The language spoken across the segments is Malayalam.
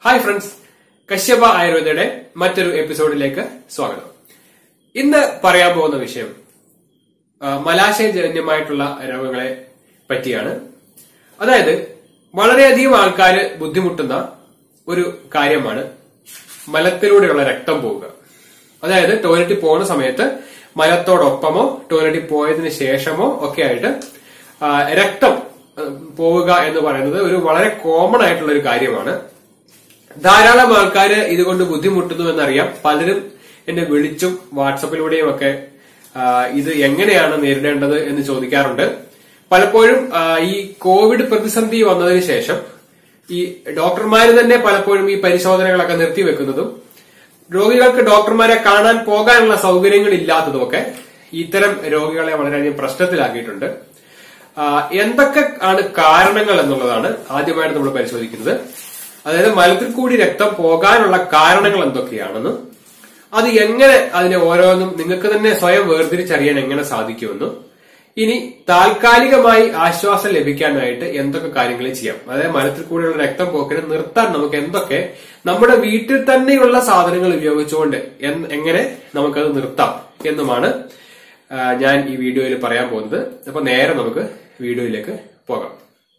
ഹായ് ഫ്രണ്ട്സ് കശ്യപ ആയുർവേദയുടെ മറ്റൊരു എപ്പിസോഡിലേക്ക് സ്വാഗതം ഇന്ന് പറയാൻ പോകുന്ന വിഷയം ആ, മലാശയജന്യമായിട്ടുള്ള രോഗങ്ങളെ പറ്റിയാണ് അതായത് വളരെയധികം ആൾക്കാർ ബുദ്ധിമുട്ടുന്ന ഒരു കാര്യമാണ് മലത്തിലൂടെയുള്ള രക്തം പോവുക അതായത് ടോയ്ലറ്റിൽ പോകുന്ന സമയത്ത് മലത്തോടൊപ്പമോ ടോയ്ലറ്റിൽ പോയതിനു ശേഷമോ ഒക്കെ ആയിട്ട് ആ, രക്തം ആ, പോവുക എന്ന് പറയുന്നത് ഒരു വളരെ കോമൺ ആയിട്ടുള്ള ഒരു കാര്യമാണ് ധാരാളം ആൾക്കാർ ഇതുകൊണ്ട് ബുദ്ധിമുട്ടുന്നു എന്നറിയാം പലരും എന്നെ വിളിച്ചും വാട്സപ്പിലൂടെയും ഒക്കെ ആ, ഇത് എങ്ങനെയാണ് നേരിടേണ്ടത് എന്ന് ചോദിക്കാറുണ്ട് പലപ്പോഴും ആ, ഈ കോവിഡ് പ്രതിസന്ധി വന്നതിന് ശേഷം ഈ ഡോക്ടർമാര് തന്നെ പലപ്പോഴും ഈ പരിശോധനകളൊക്കെ നിർത്തിവെക്കുന്നതും രോഗികൾക്ക് ഡോക്ടർമാരെ കാണാൻ പോകാനുള്ള സൗകര്യങ്ങൾ ഇല്ലാത്തതുമൊക്കെ ഇത്തരം രോഗികളെ വളരെയധികം പ്രശ്നത്തിലാക്കിയിട്ടുണ്ട് ആ, എന്തൊക്കെ ആണ് കാരണങ്ങൾ എന്നുള്ളതാണ് ആദ്യമായിട്ട് നമ്മൾ പരിശോധിക്കുന്നത് അതായത് മലത്തിൽ കൂടി രക്തം പോകാനുള്ള കാരണങ്ങൾ എന്തൊക്കെയാണെന്നും അത് എങ്ങനെ അതിനെ ഓരോന്നും നിങ്ങൾക്ക് തന്നെ സ്വയം വേർതിരിച്ചറിയാൻ എങ്ങനെ സാധിക്കുമെന്നും ഇനി താൽക്കാലികമായി ആശ്വാസം ലഭിക്കാനായിട്ട് എന്തൊക്കെ കാര്യങ്ങൾ ചെയ്യാം അതായത് മലത്തിൽ കൂടിയുള്ള രക്തം പോക്കിനെ നിർത്താൻ നമുക്ക് എന്തൊക്കെ നമ്മുടെ വീട്ടിൽ തന്നെയുള്ള സാധനങ്ങൾ ഉപയോഗിച്ചുകൊണ്ട് എൻ- എങ്ങനെ നമുക്കത് നിർത്താം എന്നുമാണ് ആ, ഞാൻ ഈ വീഡിയോയിൽ പറയാൻ പോകുന്നത് അപ്പൊ നേരെ നമുക്ക് വീഡിയോയിലേക്ക് പോകാം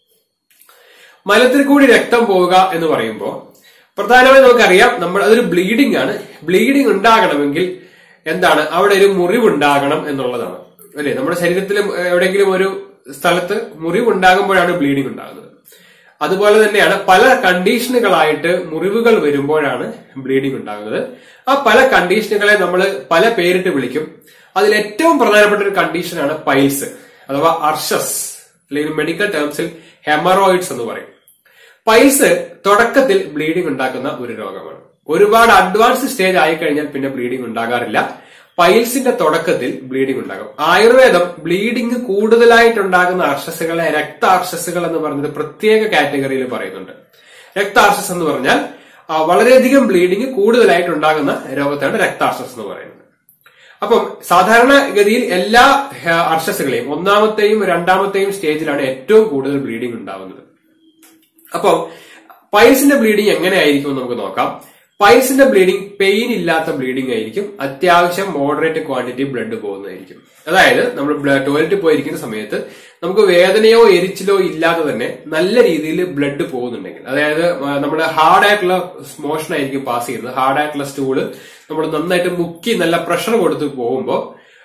മലത്തിൽ കൂടി രക്തം പോവുക എന്ന് പറയുമ്പോൾ പ്രധാനമായും നമുക്കറിയാം നമ്മൾ അതൊരു ബ്ലീഡിംഗ് ആണ് ബ്ലീഡിംഗ് ഉണ്ടാകണമെങ്കിൽ എന്താണ് അവിടെ ഒരു മുറിവുണ്ടാകണം എന്നുള്ളതാണ് അല്ലെ നമ്മുടെ ശരീരത്തിൽ എവിടെയെങ്കിലും ഒരു സ്ഥലത്ത് മുറിവുണ്ടാകുമ്പോഴാണ് ബ്ലീഡിംഗ് ഉണ്ടാകുന്നത് അതുപോലെ തന്നെയാണ് പല കണ്ടീഷനുകളായിട്ട് മുറിവുകൾ വരുമ്പോഴാണ് ബ്ലീഡിംഗ് ഉണ്ടാകുന്നത് ആ പല കണ്ടീഷനുകളെ നമ്മൾ പല പേരിട്ട് വിളിക്കും അതിൽ ഏറ്റവും പ്രധാനപ്പെട്ട ഒരു കണ്ടീഷനാണ് പൈൽസ് അഥവാ അർഷസ് അല്ലെങ്കിൽ മെഡിക്കൽ ടേംസിൽ ഹെമറോയിഡ്സ് എന്ന് പറയും പൈൽസ് തുടക്കത്തിൽ ബ്ലീഡിംഗ് ഉണ്ടാക്കുന്ന ഒരു രോഗമാണ് ഒരുപാട് അഡ്വാൻസ് സ്റ്റേജ് ആയി കഴിഞ്ഞാൽ പിന്നെ ബ്ലീഡിംഗ് ഉണ്ടാകാറില്ല പൈൽസിന്റെ തുടക്കത്തിൽ ബ്ലീഡിംഗ് ഉണ്ടാകും ആയുർവേദം ബ്ലീഡിംഗ് കൂടുതലായിട്ടുണ്ടാകുന്ന അർഷസുകളെ രക്താർഷസുകൾ എന്ന് പറഞ്ഞൊരു പ്രത്യേക കാറ്റഗറിയിൽ പറയുന്നുണ്ട് രക്താർഷസ് എന്ന് പറഞ്ഞാൽ ആ, വളരെയധികം ബ്ലീഡിംഗ് കൂടുതലായിട്ട് ഉണ്ടാകുന്ന രോഗത്താണ് രക്താർഷസ് എന്ന് പറയുന്നത് അപ്പം സാധാരണഗതിയിൽ എല്ലാ ഹ, അർഷസുകളെയും ഒന്നാമത്തെയും രണ്ടാമത്തെയും സ്റ്റേജിലാണ് ഏറ്റവും കൂടുതൽ ബ്ലീഡിംഗ് ഉണ്ടാവുന്നത് അപ്പോൾ പൈൽസിന്റെ ബ്ലീഡിംഗ് എങ്ങനെയായിരിക്കും എന്ന് നമുക്ക് നോക്കാം പൈൽസിന്റെ ബ്ലീഡിംഗ് പെയിൻ ഇല്ലാത്ത ബ്ലീഡിംഗ് ആയിരിക്കും അത്യാവശ്യം മോഡറേറ്റ് ക്വാണ്ടിറ്റി ബ്ലഡ് പോകുന്നതായിരിക്കും അതായത് നമ്മൾ ടോയ്ലറ്റിൽ പോയിരിക്കുന്ന സമയത്ത് നമുക്ക് വേദനയോ എരിച്ചിലോ ഇല്ലാതെ തന്നെ നല്ല രീതിയിൽ ബ്ലഡ് പോകുന്നുണ്ടെങ്കിൽ അതായത് നമ്മുടെ ഹാർഡായിട്ടുള്ള മോഷൻ ആയിരിക്കും പാസ് ചെയ്യുന്നത് ഹാർഡായിട്ടുള്ള സ്റ്റൂള് നമ്മൾ നന്നായിട്ട് മുക്കി നല്ല പ്രഷർ കൊടുത്ത് പോകുമ്പോൾ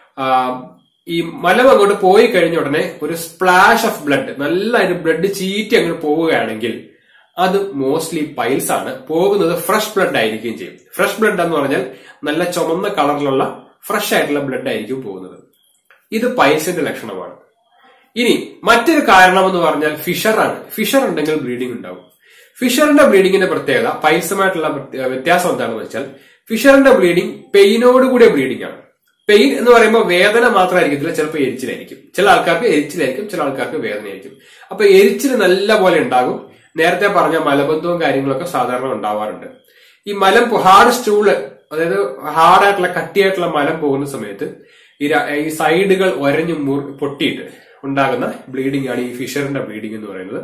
ഈ മലം അങ്ങോട്ട് പോയി കഴിഞ്ഞ ഉടനെ ഒരു സ്പ്ലാഷ് ഓഫ് ബ്ലഡ് നല്ലൊരു ബ്ലഡ് ചീറ്റി അങ്ങോട്ട് പോവുകയാണെങ്കിൽ അത് മോസ്റ്റ്ലി പൈൽസ് ആണ് പോകുന്നത് ഫ്രഷ് ബ്ലഡ് ആയിരിക്കുകയും ചെയ്യും ഫ്രഷ് ബ്ലഡ് എന്ന് പറഞ്ഞാൽ നല്ല ചുമന്ന കളറിലുള്ള ഫ്രഷ് ആയിട്ടുള്ള ബ്ലഡ് ആയിരിക്കും പോകുന്നത് ഇത് പൈൽസിന്റെ ലക്ഷണമാണ് ഇനി മറ്റൊരു കാരണം എന്ന് പറഞ്ഞാൽ ഫിഷർ ആണ് ഫിഷർ ഉണ്ടെങ്കിൽ ബ്ലീഡിംഗ് ഉണ്ടാവും ഫിഷറിന്റെ ബ്ലീഡിങ്ങിന്റെ പ്രത്യേകത പൈൽസുമായിട്ടുള്ള പ്രത്യേക- വ്യത്യാസം എന്താണെന്ന് വെച്ചാൽ ഫിഷറിന്റെ ബ്ലീഡിംഗ് പെയിനോടുകൂടിയ ബ്ലീഡിംഗ് ആണ് പെയിൻ എന്ന് പറയുമ്പോൾ വേദന മാത്രമായിരിക്കത്തില്ല ചിലപ്പോൾ എരിച്ചിലായിരിക്കും ചില ആൾക്കാർക്ക് എരിച്ചിലായിരിക്കും ചില ആൾക്കാർക്ക് വേദനയായിരിക്കും അപ്പൊ എരിച്ചിൽ നല്ല പോലെ ഉണ്ടാകും നേരത്തെ പറഞ്ഞ മലബന്ധവും കാര്യങ്ങളൊക്കെ സാധാരണ ഉണ്ടാവാറുണ്ട് ഈ മലം ഹാർഡ് സ്റ്റൂള് അതായത് ഹാർഡായിട്ടുള്ള കട്ടിയായിട്ടുള്ള മലം പോകുന്ന സമയത്ത് ഈ ര- ഈ സൈഡുകൾ ഒരഞ്ഞു മുറി പൊട്ടിയിട്ട് ഉണ്ടാകുന്ന ബ്ലീഡിംഗ് ആണ് ഈ ഫിഷറിന്റെ ബ്ലീഡിംഗ് എന്ന് പറയുന്നത്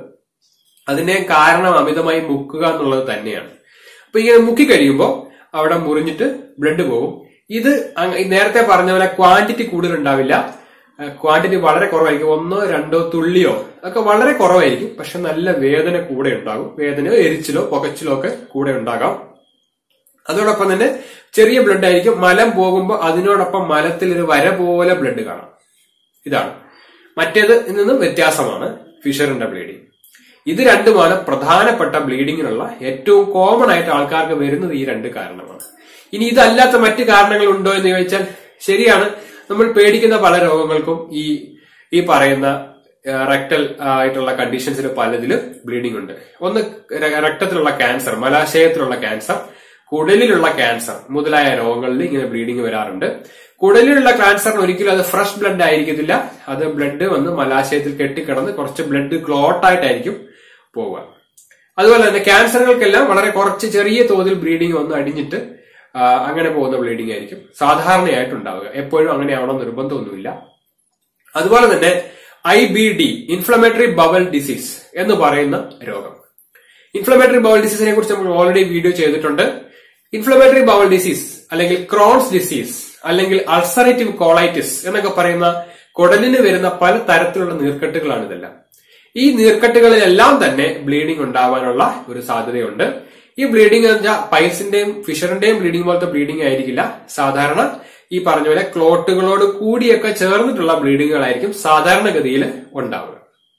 അതിനെ കാരണം അമിതമായി മുക്കുക എന്നുള്ളത് തന്നെയാണ് അപ്പൊ ഇങ്ങനെ മുക്കി കഴിയുമ്പോൾ അവിടെ മുറിഞ്ഞിട്ട് ബ്ലഡ് പോകും ഇത് അങ്ങ് ഈ നേരത്തെ പറഞ്ഞ പോലെ ക്വാണ്ടിറ്റി കൂടുതൽ ഉണ്ടാവില്ല ക്വാണ്ടിറ്റി വളരെ കുറവായിരിക്കും ഒന്നോ രണ്ടോ തുള്ളിയോ ഒക്കെ വളരെ കുറവായിരിക്കും പക്ഷെ നല്ല വേദന കൂടെ ഉണ്ടാകും വേദനയോ എരിച്ചിലോ പുകച്ചിലോ ഒക്കെ കൂടെ ഉണ്ടാകാം അതോടൊപ്പം തന്നെ ചെറിയ ബ്ലഡ് ആയിരിക്കും മലം പോകുമ്പോൾ അതിനോടൊപ്പം മലത്തിൽ ഒരു വര പോലെ ബ്ലഡ് കാണാം ഇതാണ് മറ്റേത് നിന്നും വ്യത്യാസമാണ് ഫിഷറിന്റെ ബ്ലീഡിംഗ് ഇത് രണ്ടുമാണ് പ്രധാനപ്പെട്ട ബ്ലീഡിങ്ങിനുള്ള ഏറ്റവും കോമൺ ആയിട്ട് ആൾക്കാർക്ക് വരുന്നത് ഈ രണ്ട് കാരണമാണ് ഇനി ഇതല്ലാത്ത മറ്റു കാരണങ്ങൾ ഉണ്ടോ എന്ന് ചോദിച്ചാൽ ശരിയാണ് നമ്മൾ പേടിക്കുന്ന പല രോഗങ്ങൾക്കും ഈ ഈ പറയുന്ന റെക്ടൽ ആയിട്ടുള്ള കണ്ടീഷൻസിൽ പലതിലും ബ്ലീഡിംഗ് ഉണ്ട് ഒന്ന് ര- രക്തത്തിലുള്ള ക്യാൻസർ മലാശയത്തിലുള്ള ക്യാൻസർ കുടലിലുള്ള ക്യാൻസർ മുതലായ രോഗങ്ങളിൽ ഇങ്ങനെ ബ്ലീഡിംഗ് വരാറുണ്ട് കുടലിലുള്ള ക്യാൻസറിന് ഒരിക്കലും അത് ഫ്രഷ് ബ്ലഡ് ആയിരിക്കത്തില്ല അത് ബ്ലഡ് വന്ന് മലാശയത്തിൽ കെട്ടിക്കിടന്ന് കുറച്ച് ബ്ലഡ് ക്ലോട്ട് ആയിട്ടായിരിക്കും പോവുക അതുപോലെ തന്നെ ക്യാൻസറുകൾക്കെല്ലാം വളരെ കുറച്ച് ചെറിയ തോതിൽ ബ്ലീഡിംഗ് വന്ന് അടിഞ്ഞിട്ട് ആ, അങ്ങനെ പോകുന്ന ബ്ലീഡിംഗ് ആയിരിക്കും സാധാരണയായിട്ട് ഉണ്ടാവുക എപ്പോഴും അങ്ങനെയാവണോ നിർബന്ധമൊന്നുമില്ല അതുപോലെ തന്നെ I B D inflammatory bowel disease എന്ന് പറയുന്ന രോഗം ഇൻഫ്ലമേറ്ററി ബൗൾ ഡിസീസിനെ കുറിച്ച് നമ്മൾ ഓൾറെഡി വീഡിയോ ചെയ്തിട്ടുണ്ട് ഇൻഫ്ലമേറ്ററി ബൗൾ ഡിസീസ് അല്ലെങ്കിൽ ക്രോൺസ് ഡിസീസ് അല്ലെങ്കിൽ അൾസറേറ്റീവ് കോളൈറ്റിസ് എന്നൊക്കെ പറയുന്ന കുടലിന് വരുന്ന പല തരത്തിലുള്ള നീർക്കെട്ടുകളാണ് ഇതെല്ലാം ഈ നീർക്കെട്ടുകളിലെല്ലാം തന്നെ ബ്ലീഡിംഗ് ഉണ്ടാവാനുള്ള ഒരു സാധ്യതയുണ്ട് ഈ ബ്ലീഡിംഗ് എന്ന് വെച്ചാൽ പൈൽസിന്റെയും ഫിഷറിന്റെയും ബ്ലീഡിംഗ് പോലത്തെ ബ്ലീഡിംഗ് ആയിരിക്കില്ല സാധാരണ ഈ പറഞ്ഞ പോലെ ക്ലോട്ടുകളോട് കൂടിയൊക്കെ ചേർന്നിട്ടുള്ള ബ്ലീഡിങ്ങുകളായിരിക്കും സാധാരണഗതിയിൽ ഉണ്ടാവുക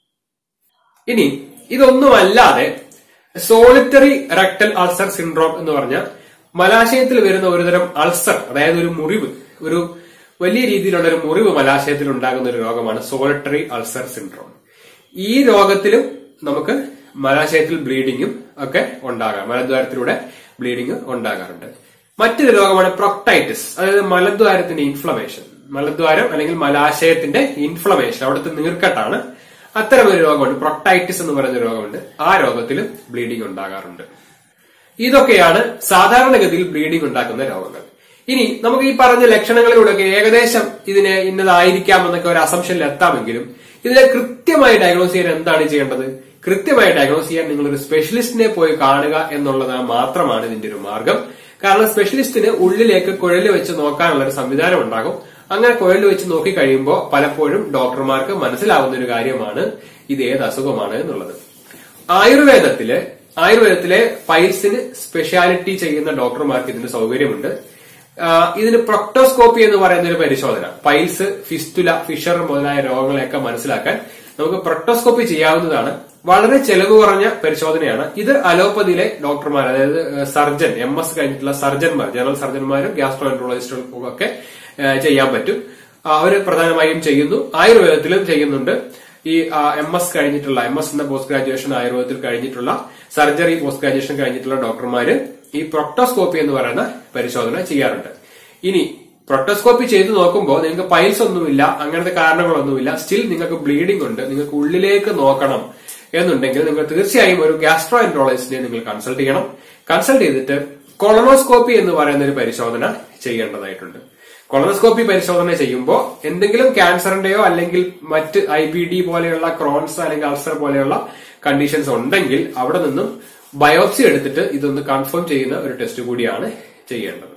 ഇനി ഇതൊന്നുമല്ലാതെ സോളിറ്ററി റെക്ടൽ അൾസർ സിൻഡ്രോം എന്ന് പറഞ്ഞ മലാശയത്തിൽ വരുന്ന ഒരുതരം അൾസർ അതായത് ഒരു മുറിവ് ഒരു വലിയ രീതിയിലുള്ള ഒരു മുറിവ് മലാശയത്തിൽ ഉണ്ടാകുന്ന ഒരു രോഗമാണ് സോളിറ്ററി അൾസർ സിൻഡ്രോം ഈ രോഗത്തിലും നമുക്ക് മലാശയത്തിൽ ബ്ലീഡിങ്ങും ഒക്കെ ഉണ്ടാകാം മലദ്വാരത്തിലൂടെ ബ്ലീഡിംഗ് ഉണ്ടാകാറുണ്ട് മറ്റൊരു രോഗമാണ് പ്രൊക്ടൈറ്റിസ് അതായത് മലദ്വാരത്തിന്റെ ഇൻഫ്ലമേഷൻ മലദ്വാരം അല്ലെങ്കിൽ മലാശയത്തിന്റെ ഇൻഫ്ലമേഷൻ അവിടുത്തെ നീർക്കെട്ടാണ് അത്തരം ഒരു രോഗമുണ്ട് പ്രൊക്ടൈറ്റിസ് എന്ന് പറയുന്ന രോഗമുണ്ട് ആ രോഗത്തിലും ബ്ലീഡിംഗ് ഉണ്ടാകാറുണ്ട് ഇതൊക്കെയാണ് സാധാരണഗതിയിൽ ബ്ലീഡിംഗ് ഉണ്ടാക്കുന്ന രോഗങ്ങൾ ഇനി നമുക്ക് ഈ പറഞ്ഞ ലക്ഷണങ്ങളിലൂടെയൊക്കെ ഏകദേശം ഇതിന് ഇന്നതായിരിക്കാം എന്നൊക്കെ ഒരു അസംഷനിൽ എത്താമെങ്കിലും ഇതിനെ കൃത്യമായി ഡയഗ്നോസ് ചെയ്യാൻ എന്താണ് ചെയ്യേണ്ടത് കൃത്യമായി ഡയഗ്നോസ് ചെയ്യാൻ നിങ്ങൾ ഒരു സ്പെഷ്യലിസ്റ്റിനെ പോയി കാണുക എന്നുള്ളത് മാത്രമാണ് ഇതിന്റെ ഒരു മാർഗം കാരണം സ്പെഷ്യലിസ്റ്റിന് ഉള്ളിലേക്ക് കുഴല് വെച്ച് നോക്കാനുള്ള ഒരു സംവിധാനം ഉണ്ടാകും അങ്ങനെ കുഴല് വെച്ച് നോക്കി കഴിയുമ്പോൾ പലപ്പോഴും ഡോക്ടർമാർക്ക് മനസ്സിലാവുന്ന ഒരു കാര്യമാണ് ഇത് ഏത് അസുഖമാണ് എന്നുള്ളത് ആയുർവേദത്തില് ആയുർവേദത്തിലെ പൈൽസിന് സ്പെഷ്യാലിറ്റി ചെയ്യുന്ന ഡോക്ടർമാർക്ക് ഇതിന് സൗകര്യമുണ്ട് ആ, ഇതിന് പ്രൊക്ടോസ്കോപ്പി എന്ന് പറയുന്ന ഒരു പരിശോധന പൈൽസ് ഫിസ്റ്റുല ഫിഷർ മുതലായ രോഗങ്ങളെയൊക്കെ മനസ്സിലാക്കാൻ നമുക്ക് പ്രൊക്ടോസ്കോപ്പി ചെയ്യാവുന്നതാണ് വളരെ ചെലവ് കുറഞ്ഞ പരിശോധനയാണ് ഇത് അലോപ്പതിയിലെ ഡോക്ടർമാർ അതായത് സർജൻ എം എസ് കഴിഞ്ഞിട്ടുള്ള സർജന്മാർ ജനറൽ സർജന്മാരും ഗ്യാസ്ട്രോഎൻട്രോളജിസ്റ്റുകൾക്കും ഒക്കെ ഏഹ്, ചെയ്യാൻ പറ്റും അവര് പ്രധാനമായും ചെയ്യുന്നു ആയുർവേദത്തിലും ചെയ്യുന്നുണ്ട് ഈ എം എസ് കഴിഞ്ഞിട്ടുള്ള എം എസ് എന്ന പോസ്റ്റ് ഗ്രാജുവേഷൻ ആയുർവേദത്തിൽ കഴിഞ്ഞിട്ടുള്ള സർജറി പോസ്റ്റ് ഗ്രാജുവേഷൻ കഴിഞ്ഞിട്ടുള്ള ഡോക്ടർമാര് ഈ പ്രൊക്ടോസ്കോപ്പി എന്ന് പറയുന്ന പരിശോധന ചെയ്യാറുണ്ട് ഇനി പ്രൊക്ടോസ്കോപ്പി ചെയ്തു നോക്കുമ്പോൾ നിങ്ങൾക്ക് പൈൽസ് ഒന്നുമില്ല അങ്ങനത്തെ കാരണങ്ങളൊന്നുമില്ല സ്റ്റിൽ നിങ്ങൾക്ക് ബ്ലീഡിംഗ് ഉണ്ട് നിങ്ങൾക്ക് ഉള്ളിലേക്ക് നോക്കണം എന്നുണ്ടെങ്കിൽ നിങ്ങൾ തീർച്ചയായും ഒരു ഗ്യാസ്ട്രോ എൻട്രോളജിസ്റ്റിനെ നിങ്ങൾ കൺസൾട്ട് ചെയ്യണം കൺസൾട്ട് ചെയ്തിട്ട് കൊളനോസ്കോപ്പി എന്ന് പറയുന്ന ഒരു പരിശോധന ചെയ്യേണ്ടതായിട്ടുണ്ട് കൊളനോസ്കോപ്പി പരിശോധന ചെയ്യുമ്പോൾ എന്തെങ്കിലും ക്യാൻസറിന്റെയോ അല്ലെങ്കിൽ മറ്റ് ഐ ബി ഡി പോലെയുള്ള ക്രോൺസ് അല്ലെങ്കിൽ അൾസർ പോലെയുള്ള കണ്ടീഷൻസ് ഉണ്ടെങ്കിൽ അവിടെ നിന്നും ബയോപ്സി എടുത്തിട്ട് ഇതൊന്ന് കൺഫേം ചെയ്യുന്ന ഒരു ടെസ്റ്റ് കൂടിയാണ് ചെയ്യേണ്ടത്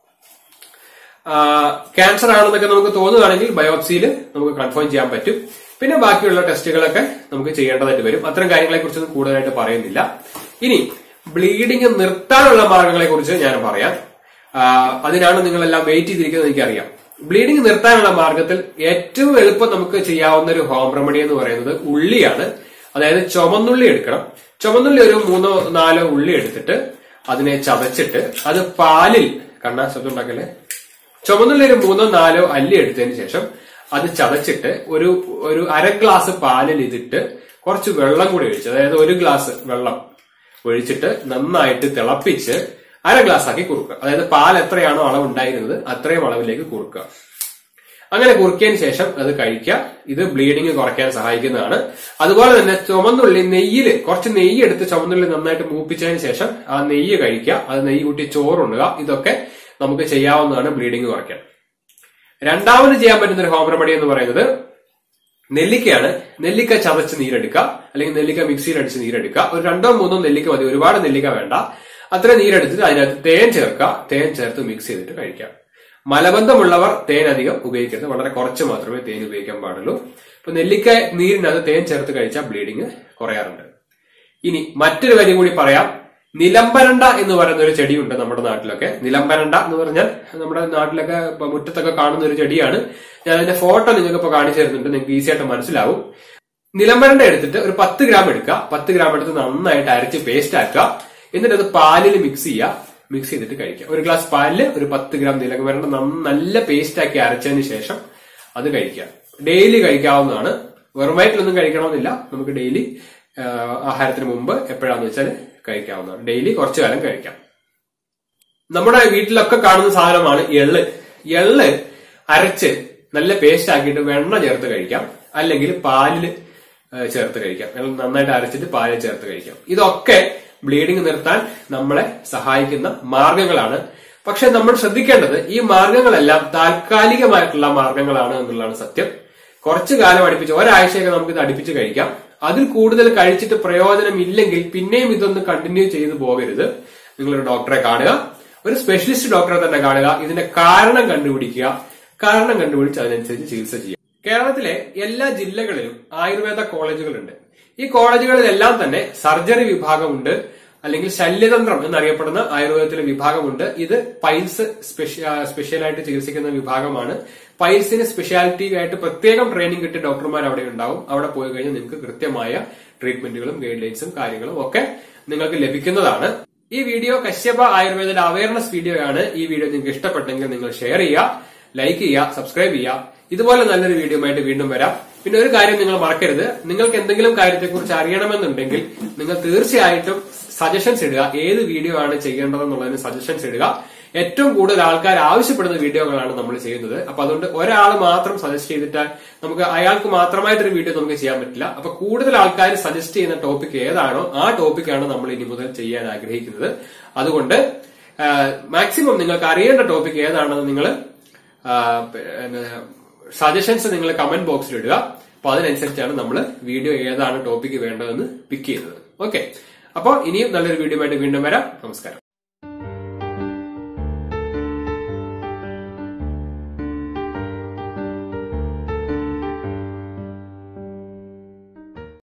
ക്യാൻസർ ആണെന്നൊക്കെ നമുക്ക് തോന്നുകയാണെങ്കിൽ ബയോപ്സിയിൽ നമുക്ക് കൺഫേം ചെയ്യാൻ പറ്റും പിന്നെ ബാക്കിയുള്ള ടെസ്റ്റുകളൊക്കെ നമുക്ക് ചെയ്യേണ്ടതായിട്ട് വരും അത്തരം കാര്യങ്ങളെ കുറിച്ചൊന്നും കൂടുതലായിട്ട് പറയുന്നില്ല ഇനി ബ്ലീഡിംഗ് നിർത്താനുള്ള മാർഗങ്ങളെ കുറിച്ച് ഞാൻ പറയാം ആ, അതിനാണ് നിങ്ങളെല്ലാം വെയിറ്റ് ചെയ്തിരിക്കുന്നത് എനിക്കറിയാം ബ്ലീഡിംഗ് നിർത്താനുള്ള മാർഗത്തിൽ ഏറ്റവും എളുപ്പം നമുക്ക് ചെയ്യാവുന്ന ഒരു ഹോം റെമഡി എന്ന് പറയുന്നത് ഉള്ളിയാണ് അതായത് ചുമന്നുള്ളി എടുക്കണം ചുമന്നുള്ളി ഒരു മൂന്നോ നാലോ ഉള്ളി എടുത്തിട്ട് അതിനെ ചതച്ചിട്ട് അത് പാലിൽ കണ്ണാ ശബ്ദം ഉണ്ടാക്കല്ലേ ചുമന്നുള്ളി ഒരു മൂന്നോ നാലോ അല്ലി എടുത്തതിന് ശേഷം അത് ചതച്ചിട്ട് ഒരു ഒരു അര ഗ്ലാസ് പാലിൽ ഇതിട്ട് കുറച്ച് വെള്ളം കൂടി ഒഴിച്ച് അതായത് ഒരു ഗ്ലാസ് വെള്ളം ഒഴിച്ചിട്ട് നന്നായിട്ട് തിളപ്പിച്ച് അര ഗ്ലാസ് ആക്കി കുറുക്കുക അതായത് പാൽ എത്രയാണോ അളവ് ഉണ്ടായിരുന്നത് അത്രയും അളവിലേക്ക് കുറുക്കുക അങ്ങനെ കുറുക്കിയതിന് ശേഷം അത് കഴിക്കുക ഇത് ബ്ലീഡിങ് കുറയ്ക്കാൻ സഹായിക്കുന്നതാണ് അതുപോലെ തന്നെ ചുമന്നുള്ളി നെയ്യില് കുറച്ച് നെയ്യ് എടുത്ത് ചുമന്നുള്ളി നന്നായിട്ട് മൂപ്പിച്ചതിന് ശേഷം ആ നെയ്യ് കഴിക്കുക അത് നെയ്യ് കൂട്ടി ചോറുണ്ടുക ഇതൊക്കെ നമുക്ക് ചെയ്യാവുന്നതാണ് ബ്ലീഡിങ് കുറയ്ക്കാൻ രണ്ടാമത് ചെയ്യാൻ പറ്റുന്ന ഒരു ഹോം റെമഡി എന്ന് പറയുന്നത് നെല്ലിക്കയാണ് നെല്ലിക്ക ചതച്ച് നീരെടുക്കുക അല്ലെങ്കിൽ നെല്ലിക്ക മിക്സിയിൽ അടിച്ച് നീരെടുക്കുക ഒരു രണ്ടോ മൂന്നോ നെല്ലിക്ക മതി ഒരുപാട് നെല്ലിക്ക വേണ്ട അത്ര നീരെടുത്തിട്ട് അതിനകത്ത് തേൻ ചേർക്കുക തേൻ ചേർത്ത് മിക്സ് ചെയ്തിട്ട് കഴിക്കാം മലബന്ധമുള്ളവർ തേൻ അധികം ഉപയോഗിക്കരുത് വളരെ കുറച്ച് മാത്രമേ തേൻ ഉപയോഗിക്കാൻ പാടുള്ളൂ ഇപ്പൊ നെല്ലിക്ക നീരിനകത്ത് തേൻ ചേർത്ത് കഴിച്ചാൽ ബ്ലീഡിങ് കുറയാറുണ്ട് ഇനി മറ്റൊരു കാര്യം കൂടി പറയാം നിലംബരണ്ട എന്ന് പറയുന്ന ഒരു ചെടിയുണ്ട് നമ്മുടെ നാട്ടിലൊക്കെ നിലംബരണ്ട എന്ന് പറഞ്ഞാൽ നമ്മുടെ നാട്ടിലൊക്കെ ഇപ്പൊ മുറ്റത്തൊക്കെ കാണുന്ന ഒരു ചെടിയാണ് ഞാൻ അതിന്റെ ഫോട്ടോ നിങ്ങൾക്ക് ഇപ്പൊ കാണിച്ചു തരുന്നുണ്ട് നിങ്ങൾക്ക് ഈസി ആയിട്ട് മനസ്സിലാവും നിലംബരണ്ട എടുത്തിട്ട് ഒരു പത്ത് ഗ്രാം എടുക്കുക പത്ത് ഗ്രാം എടുത്ത് നന്നായിട്ട് അരച്ച് പേസ്റ്റ് ആക്കുക എന്നിട്ട് അത് പാലിൽ മിക്സ് ചെയ്യുക മിക്സ് ചെയ്തിട്ട് കഴിക്കുക ഒരു ഗ്ലാസ് പാലില് ഒരു പത്ത് ഗ്രാം നിലംബരണ്ട നന്ന- നല്ല പേസ്റ്റ് ആക്കി അരച്ചതിന് ശേഷം അത് കഴിക്കുക ഡെയിലി കഴിക്കാവുന്നതാണ് വെറും വയറ്റിലൊന്നും കഴിക്കണമെന്നില്ല നമുക്ക് ഡെയിലി ആഹാരത്തിന് മുമ്പ് എപ്പോഴാന്ന് വെച്ചാൽ കഴിക്കാവുന്നതാണ് ഡെയിലി കുറച്ചു കാലം കഴിക്കാം നമ്മുടെ വീട്ടിലൊക്കെ കാണുന്ന സാധനമാണ് എള്ള് എള്ള് അരച്ച് നല്ല പേസ്റ്റ് ആക്കിയിട്ട് വെണ്ണ ചേർത്ത് കഴിക്കാം അല്ലെങ്കിൽ പാലിൽ ചേർത്ത് കഴിക്കാം എള്ള് നന്നായിട്ട് അരച്ചിട്ട് പാലിൽ ചേർത്ത് കഴിക്കാം ഇതൊക്കെ ബ്ലീഡിംഗ് നിർത്താൻ നമ്മളെ സഹായിക്കുന്ന മാർഗങ്ങളാണ് പക്ഷെ നമ്മൾ ശ്രദ്ധിക്കേണ്ടത് ഈ മാർഗങ്ങളെല്ലാം താൽക്കാലികമായിട്ടുള്ള മാർഗങ്ങളാണ് എന്നുള്ളതാണ് സത്യം കുറച്ചു കാലം അടുപ്പിച്ച് ഒരാഴ്ചയൊക്കെ നമുക്ക് ഇത് അടുപ്പിച്ച് കഴിക്കാം അതിൽ കൂടുതൽ കഴിച്ചിട്ട് പ്രയോജനം ഇല്ലെങ്കിൽ പിന്നെയും ഇതൊന്ന് കണ്ടിന്യൂ ചെയ്തു പോകരുത് നിങ്ങളൊരു ഡോക്ടറെ കാണുക ഒരു സ്പെഷ്യലിസ്റ്റ് ഡോക്ടറെ തന്നെ കാണുക ഇതിന്റെ കാരണം കണ്ടുപിടിക്കുക കാരണം കണ്ടുപിടിച്ച് അതിനനുസരിച്ച് ചികിത്സ ചെയ്യുക കേരളത്തിലെ എല്ലാ ജില്ലകളിലും ആയുർവേദ കോളേജുകളുണ്ട് ഈ കോളേജുകളിലെല്ലാം തന്നെ സർജറി വിഭാഗമുണ്ട് അല്ലെങ്കിൽ ശല്യതന്ത്രം എന്നറിയപ്പെടുന്ന ആയുർവേദത്തിലെ വിഭാഗമുണ്ട് ഇത് പൈൽസ് സ്പെഷ്യലായിട്ട് ചികിത്സിക്കുന്ന വിഭാഗമാണ് പൈൽസിന് സ്പെഷ്യാലിറ്റി ആയിട്ട് പ്രത്യേകം ട്രെയിനിങ് കിട്ടിയ ഡോക്ടർമാർ അവിടെ ഉണ്ടാവും അവിടെ പോയി കഴിഞ്ഞാൽ നിങ്ങൾക്ക് കൃത്യമായ ട്രീറ്റ്മെന്റുകളും ഗൈഡ് ലൈൻസും കാര്യങ്ങളും ഒക്കെ നിങ്ങൾക്ക് ലഭിക്കുന്നതാണ് ഈ വീഡിയോ കശ്യപ ആയുർവേദയുടെ അവയർനെസ് വീഡിയോ ആണ് ഈ വീഡിയോ നിങ്ങൾക്ക് ഇഷ്ടപ്പെട്ടെങ്കിൽ നിങ്ങൾ ഷെയർ ചെയ്യുക ലൈക്ക് ചെയ്യുക സബ്സ്ക്രൈബ് ചെയ്യുക ഇതുപോലെ നല്ലൊരു വീഡിയോ ആയിട്ട് വീണ്ടും വരാം പിന്നെ ഒരു കാര്യം നിങ്ങൾ മറക്കരുത് നിങ്ങൾക്ക് എന്തെങ്കിലും കാര്യത്തെക്കുറിച്ച് അറിയണമെന്നുണ്ടെങ്കിൽ നിങ്ങൾ തീർച്ചയായിട്ടും സജഷൻസ് ഇടുക ഏത് വീഡിയോ ആണ് ചെയ്യേണ്ടതെന്നുള്ളതിന് സജഷൻസ് ഇടുക ഏറ്റവും കൂടുതൽ ആൾക്കാർ ആവശ്യപ്പെടുന്ന വീഡിയോകളാണ് നമ്മൾ ചെയ്യുന്നത് അപ്പൊ അതുകൊണ്ട് ഒരാൾ മാത്രം സജസ്റ്റ് ചെയ്തിട്ട് നമുക്ക് അയാൾക്ക് മാത്രമായിട്ടൊരു വീഡിയോ നമുക്ക് ചെയ്യാൻ പറ്റില്ല അപ്പൊ കൂടുതൽ ആൾക്കാർ സജസ്റ്റ് ചെയ്യുന്ന ടോപ്പിക് ഏതാണോ ആ ടോപ്പിക്കാണ് നമ്മൾ ഇനി മുതൽ ചെയ്യാൻ ആഗ്രഹിക്കുന്നത് അതുകൊണ്ട് മാക്സിമം നിങ്ങൾക്ക് അറിയേണ്ട ടോപ്പിക് ഏതാണെന്ന് നിങ്ങൾ സജഷൻസ് നിങ്ങൾ കമന്റ് ബോക്സിൽ ഇടുക അപ്പൊ അതിനനുസരിച്ചാണ് നമ്മൾ വീഡിയോ ഏതാണ് ടോപ്പിക് വേണ്ടതെന്ന് പിക്ക് ചെയ്യുന്നത് ഓക്കെ അപ്പോൾ ഇനിയും നല്ലൊരു വീഡിയോ ആയിട്ട് വീണ്ടും വരാം നമസ്കാരം